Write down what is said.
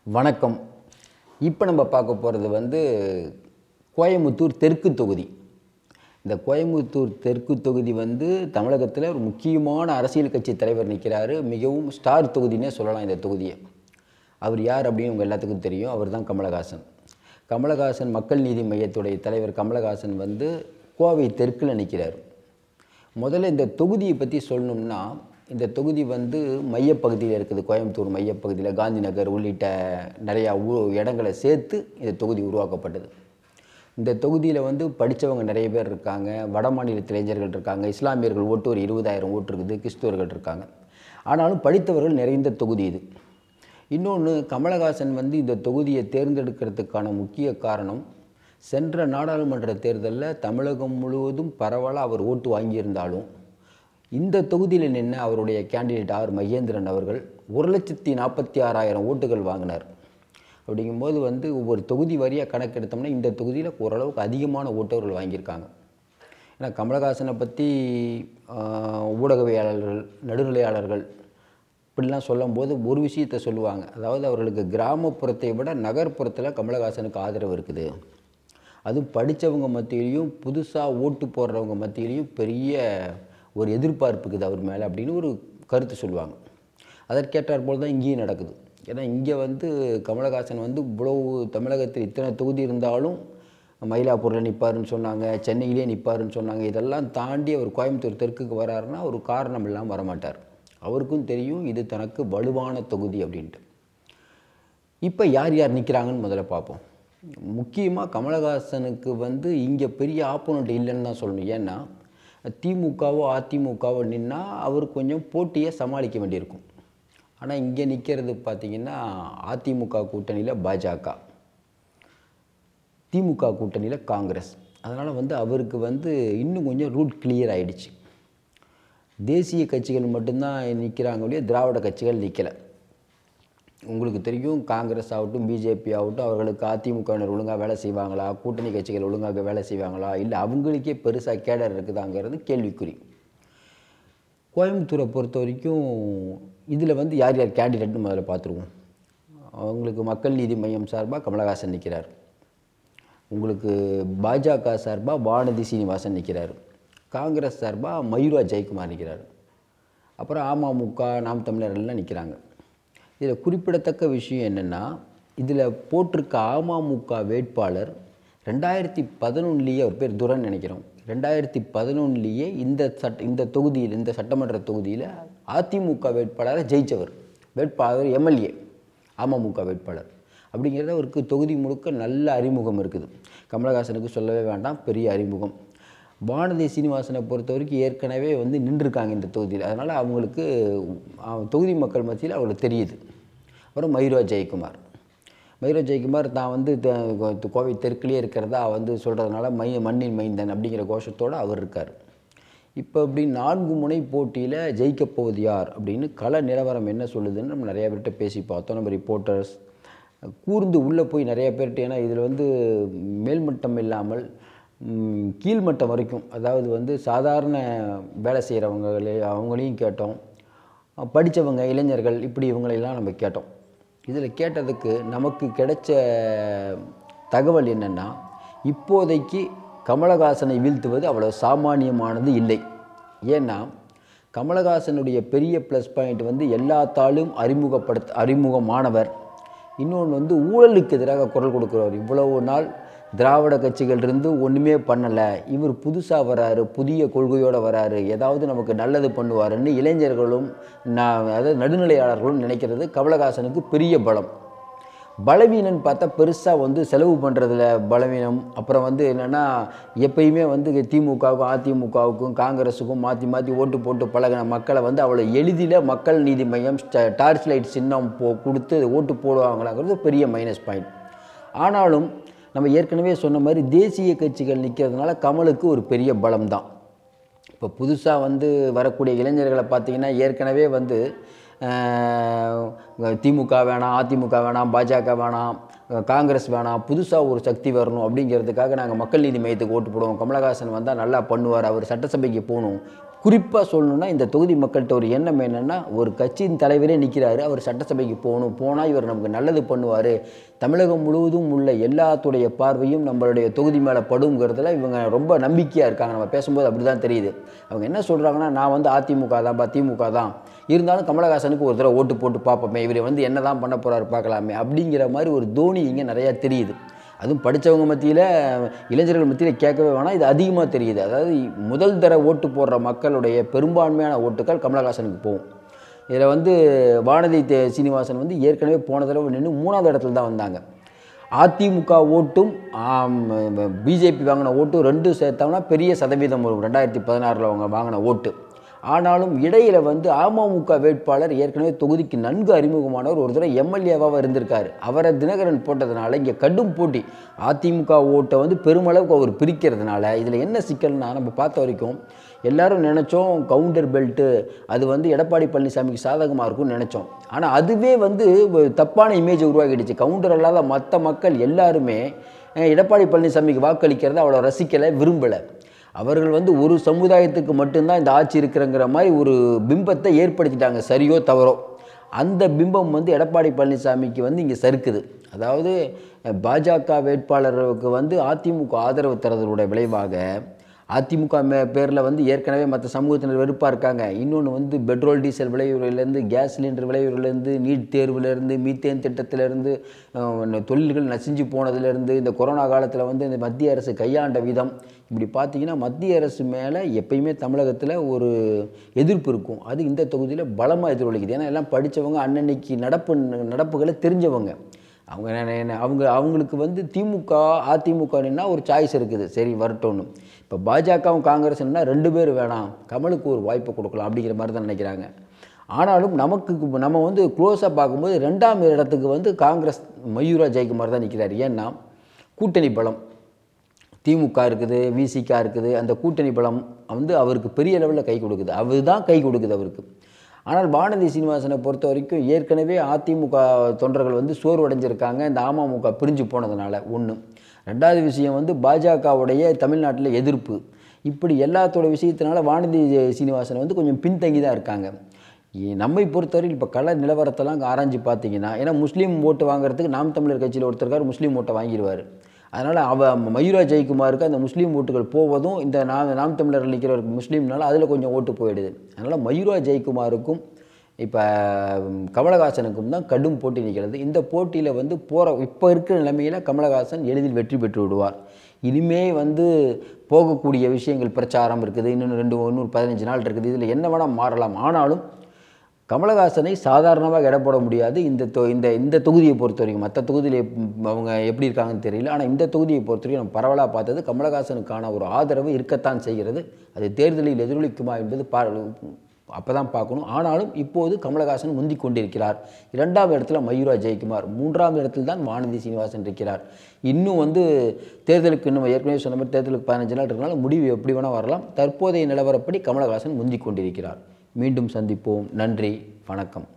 வணக்கம் இப்போ நம்ம பார்க்க போகிறது வந்து கோயம்புத்தூர் தெற்கு தொகுதி இந்த கோயம்புத்தூர் தெற்கு தொகுதி வந்து தமிழகத்தில் ஒரு முக்கியமான அரசியல் கட்சி தலைவர் நிற்கிறாரு மிகவும் ஸ்டார் தொகுதினே சொல்லலாம் இந்த தொகுதியை அவர் யார் அப்படின்னு உங்கள் எல்லாத்துக்கும் தெரியும் அவர் தான் கமலஹாசன் கமலஹாசன் மக்கள் நீதி மையத்துடைய தலைவர் கமலஹாசன் வந்து கோவை தெற்கில் நிற்கிறார் முதல்ல இந்த தொகுதியை பற்றி சொல்லணும்னா இந்த தொகுதி வந்து மையப்பகுதியில் இருக்குது கோயம்புத்தூர் மையப்பகுதியில் காந்தி நகர் உள்ளிட்ட நிறையா ஊ இடங்களை சேர்த்து இந்த தொகுதி உருவாக்கப்பட்டது இந்த தொகுதியில் வந்து படித்தவங்க நிறைய பேர் இருக்காங்க வட மாநிலத்தில் இளைஞர்கள் இருக்காங்க இஸ்லாமியர்கள் ஓட்டு ஒரு இருபதாயிரம் ஓட்டு இருக்குது கிறிஸ்துவர்கள் இருக்காங்க ஆனாலும் படித்தவர்கள் நிறைந்த தொகுதி இது இன்னொன்று கமலஹாசன் வந்து இந்த தொகுதியை தேர்ந்தெடுக்கிறதுக்கான முக்கிய காரணம் சென்ற நாடாளுமன்ற தேர்தலில் தமிழகம் முழுவதும் பரவலாக அவர் ஓட்டு வாங்கியிருந்தாலும் இந்த தொகுதியில் நின்று அவருடைய கேண்டிடேட் ஆர் மகேந்திரன் அவர்கள் ஒரு லட்சத்தி நாற்பத்தி ஆறாயிரம் ஓட்டுகள் வாங்கினார் அப்படிங்கும்போது வந்து ஒவ்வொரு தொகுதி வாரியாக கணக்கெடுத்தோம்னா இந்த தொகுதியில் ஓரளவுக்கு அதிகமான ஓட்டர்கள் வாங்கியிருக்காங்க ஏன்னா கமலஹாசனை பற்றி ஊடகவியலாளர்கள் நடுநிலையாளர்கள் இப்படிலாம் சொல்லும்போது ஒரு விஷயத்தை சொல்லுவாங்க அதாவது அவர்களுக்கு கிராமப்புறத்தை விட நகர்ப்புறத்தில் கமலஹாசனுக்கு ஆதரவு இருக்குது அதுவும் படித்தவங்க மத்தியிலையும் புதுசாக ஓட்டு போடுறவங்க மத்தியிலையும் பெரிய ஒரு எதிர்பார்ப்பு இருக்குது அவர் மேலே அப்படின்னு ஒரு கருத்து சொல்லுவாங்க அதற்கேற்றாற் போல் தான் இங்கேயும் நடக்குது ஏன்னா இங்கே வந்து கமலஹாசன் வந்து இவ்வளவு தமிழகத்தில் இத்தனை தொகுதி இருந்தாலும் மயிலாப்பூரில் நிற்பாருன்னு சொன்னாங்க சென்னையிலே நிற்பாருன்னு சொன்னாங்க இதெல்லாம் தாண்டி அவர் கோயம்புத்தூர் தெற்குக்கு வராருன்னா ஒரு காரணம் இல்லாமல் வரமாட்டார் அவருக்கும் தெரியும் இது தனக்கு வலுவான தொகுதி அப்படின்ட்டு இப்போ யார் யார் நிற்கிறாங்கன்னு முதல்ல பார்ப்போம் முக்கியமாக கமலஹாசனுக்கு வந்து இங்கே பெரிய ஆப்போனண்ட் இல்லைன்னு தான் சொல்லணும் ஏன்னா திமுகவோ அதிமுகவோ நின்னா அவர் கொஞ்சம் போட்டியை சமாளிக்க வேண்டியிருக்கும் ஆனால் இங்கே நிற்கிறது பார்த்திங்கன்னா அதிமுக கூட்டணியில் பாஜக திமுக கூட்டணியில் காங்கிரஸ் அதனால் வந்து அவருக்கு வந்து இன்னும் கொஞ்சம் ரூட் கிளியர் ஆயிடுச்சு தேசிய கட்சிகள் மட்டும்தான் நிற்கிறாங்க ஒழிய திராவிட கட்சிகள் நிற்கலை உங்களுக்கு தெரியும் காங்கிரஸ் ஆகட்டும் பிஜேபி ஆகட்டும் அவர்களுக்கு அதிமுகவினர் ஒழுங்காக வேலை செய்வாங்களா கூட்டணி கட்சிகள் ஒழுங்காக வேலை செய்வாங்களா இல்லை அவங்களுக்கே பெருசாக கேடர் இருக்குதாங்கிறது கேள்விக்குறி கோயம்புத்தூரை பொறுத்த வரைக்கும் இதில் வந்து யார் யார் கேண்டிடேட்னு முதல்ல பார்த்துருவோம் அவங்களுக்கு மக்கள் நீதி மையம் சார்பாக கமலஹாசன் நிற்கிறார் உங்களுக்கு பாஜக சார்பாக வானதி சீனிவாசன் நிற்கிறார் காங்கிரஸ் சார்பாக மயூரா ஜெயக்குமார் நிற்கிறார் அப்புறம் அமமுக நாம் தமிழர்கள்லாம் நிற்கிறாங்க இதில் குறிப்பிடத்தக்க விஷயம் என்னென்னா இதில் போட்டிருக்க அமமுக வேட்பாளர் ரெண்டாயிரத்தி பதினொன்றுலேயே அவர் பேர் துரன் நினைக்கிறோம் ரெண்டாயிரத்தி பதினொன்றுலேயே இந்த சட் இந்த தொகுதியில் இந்த சட்டமன்ற தொகுதியில் அதிமுக வேட்பாளரை ஜெயித்தவர் வேட்பாளர் எம்எல்ஏ அமமுக வேட்பாளர் அப்படிங்கிறது அவருக்கு தொகுதி முழுக்க நல்ல அறிமுகம் இருக்குது கமலஹாசனுக்கு சொல்லவே வேண்டாம் பெரிய அறிமுகம் வானதி சீனிவாசனை பொறுத்த வரைக்கும் ஏற்கனவே வந்து நின்றுருக்காங்க இந்த தொகுதியில் அதனால் அவங்களுக்கு தொகுதி மக்கள் மத்தியில் அவங்களுக்கு தெரியுது அப்புறம் மயூரா ஜெயக்குமார் மயூரா ஜெயக்குமார் தான் வந்து கோவை தெற்குலேயே இருக்கிறதா வந்து சொல்கிறதுனால மை மண்ணின் மைந்தன் அப்படிங்கிற கோஷத்தோடு அவர் இருக்கார் இப்போ இப்படி நான்கு முனை போட்டியில் ஜெயிக்கப் போவது யார் அப்படின்னு கள நிலவரம் என்ன சொல்லுதுன்னு நம்ம நிறையா பேர்கிட்ட பேசி பார்த்தோம் நம்ம ரிப்போர்ட்டர்ஸ் கூர்ந்து உள்ளே போய் நிறைய பேர்கிட்ட ஏன்னா இதில் வந்து மேல்மட்டம் இல்லாமல் கீழ்மட்டம் வரைக்கும் அதாவது வந்து சாதாரண வேலை செய்கிறவங்களே அவங்களையும் கேட்டோம் படித்தவங்க இளைஞர்கள் இப்படி இவங்களெல்லாம் நம்ம கேட்டோம் இதில் கேட்டதுக்கு நமக்கு கிடைச்ச தகவல் என்னென்னா இப்போதைக்கு கமலஹாசனை வீழ்த்துவது அவ்வளோ சாமானியமானது இல்லை ஏன்னா கமலஹாசனுடைய பெரிய ப்ளஸ் பாயிண்ட் வந்து எல்லாத்தாலும் அறிமுகப்படுத்த அறிமுகமானவர் இன்னொன்று வந்து ஊழலுக்கு எதிராக குரல் கொடுக்குறவர் இவ்வளவு நாள் திராவிட கட்சிகள் இருந்து ஒன்றுமே பண்ணலை இவர் புதுசாக வராரு புதிய கொள்கையோடு வராரு ஏதாவது நமக்கு நல்லது பண்ணுவாருன்னு இளைஞர்களும் நான் அதாவது நடுநிலையாளர்களும் நினைக்கிறது கமலஹாசனுக்கு பெரிய பலம் பலவீனன் பார்த்தா பெருசாக வந்து செலவு பண்ணுறதுல பலவீனம் அப்புறம் வந்து என்னென்னா எப்பயுமே வந்து திமுகவுக்கும் அதிமுகவுக்கும் காங்கிரஸுக்கும் மாற்றி மாற்றி ஓட்டு போட்டு பழகின மக்களை வந்து அவ்வளோ எளிதில் மக்கள் நீதி மையம் டார்ச் லைட் சின்னம் போ கொடுத்து ஓட்டு போடுவாங்களாங்கிறது பெரிய மைனஸ் பாயிண்ட் ஆனாலும் நம்ம ஏற்கனவே சொன்ன மாதிரி தேசிய கட்சிகள் நிற்கிறதுனால கமலுக்கு ஒரு பெரிய பலம் தான் இப்போ புதுசாக வந்து வரக்கூடிய இளைஞர்களை பார்த்திங்கன்னா ஏற்கனவே வந்து திமுக வேணாம் அதிமுக வேணாம் பாஜக வேணாம் காங்கிரஸ் வேணாம் புதுசாக ஒரு சக்தி வரணும் அப்படிங்கிறதுக்காக நாங்கள் மக்கள் நீதி மையத்துக்கு ஓட்டு போடுவோம் கமலஹாசன் வந்தால் நல்லா பண்ணுவார் அவர் சட்டசபைக்கு போகணும் குறிப்பாக சொல்லணும்னா இந்த தொகுதி மக்கள்கிட்ட ஒரு எண்ணம் என்னென்னா ஒரு கட்சியின் தலைவரே நிற்கிறாரு அவர் சட்டசபைக்கு போகணும் போனால் இவர் நமக்கு நல்லது பண்ணுவார் தமிழகம் முழுவதும் உள்ள எல்லாத்துடைய பார்வையும் நம்மளுடைய தொகுதி மேலே படுங்கிறதுல இவங்க ரொம்ப நம்பிக்கையாக இருக்காங்க நம்ம பேசும்போது அப்படி தான் தெரியுது அவங்க என்ன சொல்கிறாங்கன்னா நான் வந்து அதிமுக தான் திமுக தான் இருந்தாலும் கமலஹாசனுக்கு ஒரு தடவை ஓட்டு போட்டு பார்ப்போமே இவர் வந்து என்ன தான் பண்ண போகிறாரு பார்க்கலாமே அப்படிங்கிற மாதிரி ஒரு தோனி இங்கே நிறையா தெரியுது அதுவும் படித்தவங்க மத்தியில் இளைஞர்கள் மத்தியில் கேட்கவே வேணாம் இது அதிகமாக தெரியுது அதாவது முதல் தர ஓட்டு போடுற மக்களுடைய பெரும்பான்மையான ஓட்டுகள் கமலஹாசனுக்கு போகும் இதில் வந்து வானதி தே சீனிவாசன் வந்து ஏற்கனவே போன தடவை நின்று மூணாவது இடத்துல தான் வந்தாங்க அதிமுக ஓட்டும் பிஜேபி வாங்கின ஓட்டும் ரெண்டும் சேர்த்தோம்னா பெரிய சதவீதம் வரும் ரெண்டாயிரத்தி பதினாறில் அவங்க வாங்கின ஓட்டு ஆனாலும் இடையில வந்து அமமுக வேட்பாளர் ஏற்கனவே தொகுதிக்கு நன்கு அறிமுகமானவர் ஒரு தடவை எம்எல்ஏவாக இருந்திருக்காரு அவரை தினகரன் போட்டதுனால இங்கே கடும் போட்டி அதிமுக ஓட்டை வந்து பெருமளவுக்கு அவர் பிரிக்கிறதுனால இதில் என்ன சிக்கல்னா நம்ம பார்த்த வரைக்கும் எல்லாரும் நினச்சோம் கவுண்டர் பெல்ட்டு அது வந்து எடப்பாடி பழனிசாமிக்கு சாதகமாக இருக்கும்னு நினச்சோம் ஆனால் அதுவே வந்து ஒரு தப்பான இமேஜை உருவாக்கிடுச்சு கவுண்டர் அல்லாத மற்ற மக்கள் எல்லாருமே அஹ், எடப்பாடி பழனிசாமிக்கு வாக்களிக்கிறத அவ்வளோ ரசிக்கலை விரும்பலை அவர்கள் வந்து ஒரு சமுதாயத்துக்கு மட்டும்தான் இந்த ஆட்சி இருக்கிறங்கிற மாதிரி ஒரு பிம்பத்தை ஏற்படுத்திட்டாங்க சரியோ தவறோ அந்த பிம்பம் வந்து எடப்பாடி பழனிசாமிக்கு வந்து இங்கே சறுக்குது அதாவது அஹ், பாஜக வேட்பாளருக்கு வந்து அதிமுக ஆதரவு தரதனுடைய விளைவாக அதிமுக மே பேரில் வந்து ஏற்கனவே மற்ற சமூகத்தினர் வெறுப்பாக இருக்காங்க இன்னொன்று வந்து பெட்ரோல் டீசல் விலை உயர்வுலேருந்து கேஸ் சிலிண்டர் விலை உயர்வுலேருந்து நீட் தேர்வுலேருந்து மீத்தேன் திட்டத்திலேருந்து அஹ், தொழில்கள் நசிஞ்சு போனதுலேருந்து இந்த கொரோனா காலத்தில் வந்து இந்த மத்திய அரசு கையாண்ட விதம் இப்படி பார்த்தீங்கன்னா மத்திய அரசு மேலே எப்பயுமே தமிழகத்தில் ஒரு எதிர்ப்பு இருக்கும் அது இந்த தொகுதியில் பலமாக எதிரொலிக்குது ஏன்னா எல்லாம் படித்தவங்க அன்னன்னைக்கு நடப்பு நடப்புகளை தெரிஞ்சவங்க அவங்க என்ன- என்ன- அவங்க அவங்களுக்கு வந்து திமுக அதிமுகன்னா ஒரு சாய்ஸ் இருக்குது சரி வரட்டும்னு இப்போ பாஜகவும் காங்கிரஸ்னா ரெண்டு பேர் வேணாம் கமலுக்கு ஒரு வாய்ப்பு கொடுக்கலாம் அப்படிங்கிற மாதிரி தான் நினைக்கிறாங்க ஆனாலும் நமக்கு இப்ப நம்ம வந்து க்ளோஸாக பார்க்கும்போது ரெண்டாம் இடத்துக்கு வந்து காங்கிரஸ் மயூரா ஜெயக்குமார் தான் நிற்கிறார் ஏன்னா கூட்டணி பலம் திமுக இருக்குது விசிக இருக்குது அந்த கூட்டணி பலம் வந்து அவருக்கு பெரிய லெவலில் கை கொடுக்குது அவர் தான் கை கொடுக்குது அவருக்கு ஆனால் வானதி சீனிவாசனை பொறுத்த வரைக்கும் ஏற்கனவே அதிமுக தொண்டர்கள் வந்து சோர்வடைஞ்சிருக்காங்க இந்த அமமுக பிரிஞ்சு போனதுனால ஒன்று ரெண்டாவது விஷயம் வந்து பாஜகவுடைய தமிழ்நாட்டில் எதிர்ப்பு இப்படி எல்லாத்தோட விஷயத்தினால வானதி சீனிவாசன் வந்து கொஞ்சம் பின்தங்கி தான் இருக்காங்க இ- நம்மை பொறுத்தவரையில் இப்போ கள நிலவரத்தெல்லாம் ஆராய்ஞ்சு பார்த்தீங்கன்னா ஏன்னா முஸ்லீம் ஓட்டு வாங்குறதுக்கு நாம் தமிழர் கட்சியில் ஒருத்தருக்கார் முஸ்லீம் ஓட்டை வாங்கிடுவார் அதனால் அவ மயூரா ஜெயக்குமாருக்கு அந்த முஸ்லீம் ஓட்டுகள் போவதும் இந்த நாம் நாம் தமிழர் நிற்கிறவருக்கு முஸ்லீம்னால அதில் கொஞ்சம் ஓட்டு போயிடுது அதனால் மயூரா ஜெயக்குமாருக்கும் இப்போ கமலஹாசனுக்கும் தான் கடும் போட்டி நிற்கிறது இந்த போட்டியில் வந்து போகிற இப்போ இருக்கிற நிலைமையில் கமலஹாசன் எளிதில் வெற்றி பெற்று விடுவார் இனிமே வந்து போகக்கூடிய விஷயங்கள் பிரச்சாரம் இருக்குது இன்னும் ரெண்டு இன்னொரு பதினஞ்சு நாள் இருக்குது இதில் என்ன வேணால் மாறலாம் ஆனாலும் கமலஹாசனை சாதாரணமாக எடை போட முடியாது இந்த தொ இந்த இந்த தொகுதியை பொறுத்த வரைக்கும் மற்ற தொகுதியில் எப்- அவங்க எப்படி இருக்காங்கன்னு தெரியல ஆனால் இந்த தொகுதியை பொறுத்த வரைக்கும் நம்ம பரவலாக பார்த்தது கமலஹாசனுக்கான ஒரு ஆதரவு இருக்கத்தான் செய்கிறது அது தேர்தலில் எதிரொலிக்குமா என்பது பா அப்போ தான் பார்க்கணும் ஆனாலும் இப்போது கமலஹாசன் முந்திக் கொண்டிருக்கிறார் இரண்டாவது இடத்துல மயூரா ஜெயக்குமார் மூன்றாவது இடத்தில் தான் வானதி சீனிவாசன் இருக்கிறார் இன்னும் வந்து தேர்தலுக்கு இன்னும் ஏற்கனவே சொன்ன மாதிரி தேர்தலுக்கு பதினஞ்சு நாள் இருக்கனால முடிவு எப்படி வேணால் வரலாம் தற்போதைய நிலவரப்படி கமலஹாசன் முந்திக் கொண்டிருக்கிறார் மீண்டும் சந்திப்போம் நன்றி வணக்கம்